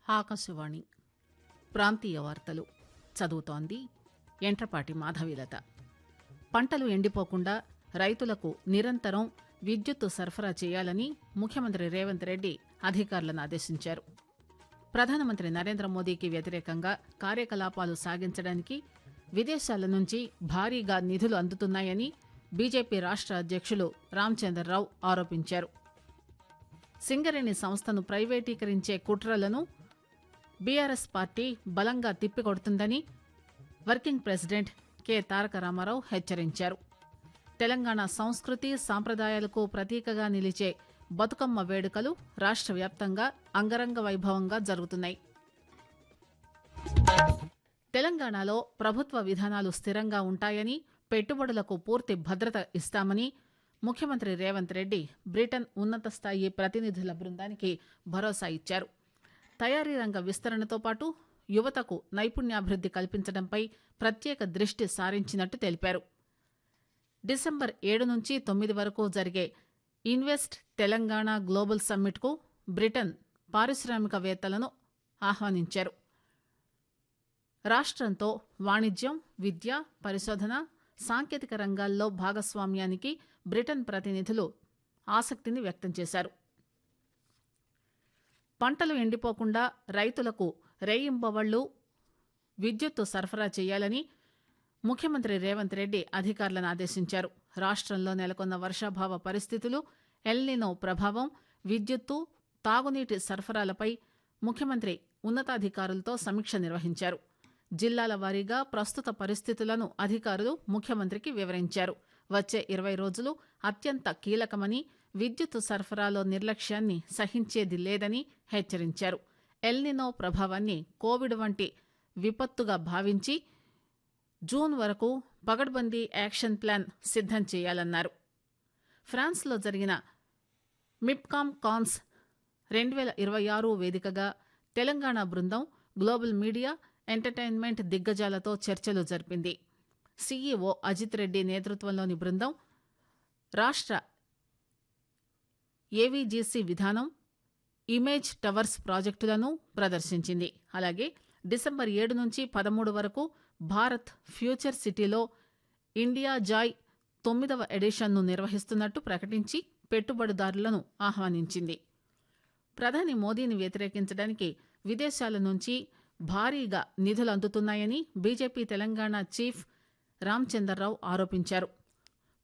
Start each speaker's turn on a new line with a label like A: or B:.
A: ఆకాశవాణి ప్రాంతీయ వార్తలు చదువుతోంది ఎంట్రపాటి మాధవీలత పంటలు ఎండిపోకుండా రైతులకు నిరంతరం విద్యుత్తు సరఫరా చేయాలని ముఖ్యమంత్రి రేవంత్ రెడ్డి అధికారులను ఆదేశించారు ప్రధానమంత్రి నరేంద్ర మోదీకి వ్యతిరేకంగా కార్యకలాపాలు సాగించడానికి విదేశాల నుంచి భారీగా నిధులు అందుతున్నాయని బీజేపీ రాష్ట్ర అధ్యక్షులు రామచంద్రరావు ఆరోపించారు సింగరేణి సంస్థను ప్రైవేటీకరించే కుట్రలను బీఆర్ఎస్ పార్టీ బలంగా తిప్పికొడుతుందని working president K Taraka Rama Rao హెచ్చరించారు తెలంగాణ సంస్కృతి సాంప్రదాయాలకు ప్రతీకగా నిలిచే బతుకమ్మ వేడుకలు రాష్ట్ర వ్యాప్తంగా అంగరంగ వైభవంగా జరుగుతున్నాయి తెలంగాణలో ప్రభుత్వ విధానాలు స్థిరంగా ఉంటాయని పెట్టుబడులకు పూర్తి భద్రత ఇస్తామని ముఖ్యమంత్రి రేవంత్ రెడ్డి బ్రిటన్ ఉన్నత స్థాయి ప్రతినిధుల బృందానికి భరోసా ఇచ్చారు తయారీ రంగ విస్తరణతో పాటు యువతకు నైపుణ్యాభివృద్ది కల్పించడంపై ప్రత్యేక దృష్టి సారించినట్టు తెలిపారు డిసెంబర్ ఏడు నుంచి తొమ్మిది వరకు జరిగే ఇన్వెస్ట్ తెలంగాణ గ్లోబల్ సమ్మిట్కు బ్రిటన్ పారిశ్రామికవేత్తలను ఆహ్వానించారు రాష్ట్రంతో వాణిజ్యం విద్య పరిశోధన సాంకేతిక రంగాల్లో భాగస్వామ్యానికి బ్రిటన్ ప్రతినిధులు ఆసక్తిని వ్యక్తం చేశారు పంటలు ఎండిపోకుండా రైతులకు రేయింబవళ్లు విద్యుత్తు సరఫరా చేయాలని ముఖ్యమంత్రి రేవంత్ రెడ్డి అధికారులను ఆదేశించారు రాష్ట్రంలో నెలకొన్న వర్షాభావ పరిస్థితులు ఎల్నినో ప్రభావం విద్యుత్తు తాగునీటి సరఫరాలపై ముఖ్యమంత్రి ఉన్నతాధికారులతో సమీక్ష నిర్వహించారు జిల్లాల వారీగా ప్రస్తుత పరిస్థితులను అధికారులు ముఖ్యమంత్రికి వివరించారు వచ్చే ఇరవై రోజులు అత్యంత కీలకమని విద్యుత్ సరఫరాలో నిర్లక్ష్యాన్ని సహించేది లేదని హెచ్చరించారు ఎల్నినో ప్రభావాన్ని కోవిడ్ వంటి విపత్తుగా భావించి జూన్ వరకు పగడ్బందీ యాక్షన్ ప్లాన్ సిద్దం చేయాలన్నారు ఫ్రాన్స్లో జరిగిన మిప్కామ్ కాన్స్ రెండు వేల ఇరవై ఆరు వేదికగా తెలంగాణ బృందం గ్లోబల్ మీడియా ఎంటర్టైన్మెంట్ దిగ్గజాలతో చర్చలు జరిపింది సీఈఓ అజిత్ రెడ్డి నేతృత్వంలోని బృందం రాష్ట్ర ఏవీజీసీ విధానం ఇమేజ్ టవర్స్ ప్రాజెక్టులను ప్రదర్శించింది అలాగే డిసెంబర్ ఏడు నుంచి పదమూడు వరకు భారత్ ఫ్యూచర్ సిటీలో ఇండియా జాయ్ తొమ్మిదవ ఎడిషన్ను నిర్వహిస్తున్నట్టు ప్రకటించి పెట్టుబడిదారులను ఆహ్వానించింది ప్రధాని మోదీని వ్యతిరేకించడానికి విదేశాల నుంచి భారీగా నిధులు అందుతున్నాయని బీజేపీ తెలంగాణ చీఫ్ రామచందర్రావు ఆరోపించారు